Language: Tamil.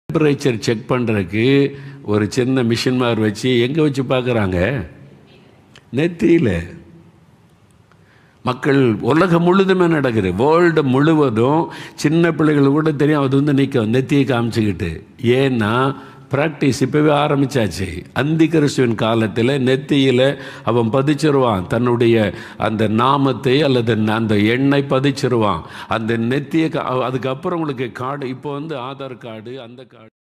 டெம்பரேச்சர் செக் பண்ணுறதுக்கு ஒரு சின்ன மிஷின் மாதிரி வச்சு எங்கே வச்சு பார்க்குறாங்க நெத்தியில் மக்கள் உலகம் முழுதுமே நடக்குது வேர்ல்டு முழுவதும் சின்ன பிள்ளைகள் கூட தெரியும் அது வந்து நிற்கும் நெத்தியை காமிச்சுக்கிட்டு ஏன்னா ப்ராக்டிஸ் இப்போவே ஆரம்பிச்சாச்சு அந்தி கிறிஸ்துவின் காலத்தில் நெத்தியில் அவன் பதிச்சிருவான் தன்னுடைய அந்த நாமத்தை அல்லது அந்த எண்ணெய் பதிச்சிருவான் அந்த நெத்தியை கா- அதுக்கப்புறம் உங்களுக்கு கார்டு இப்போ வந்து ஆதார் கார்டு அந்த கார்டு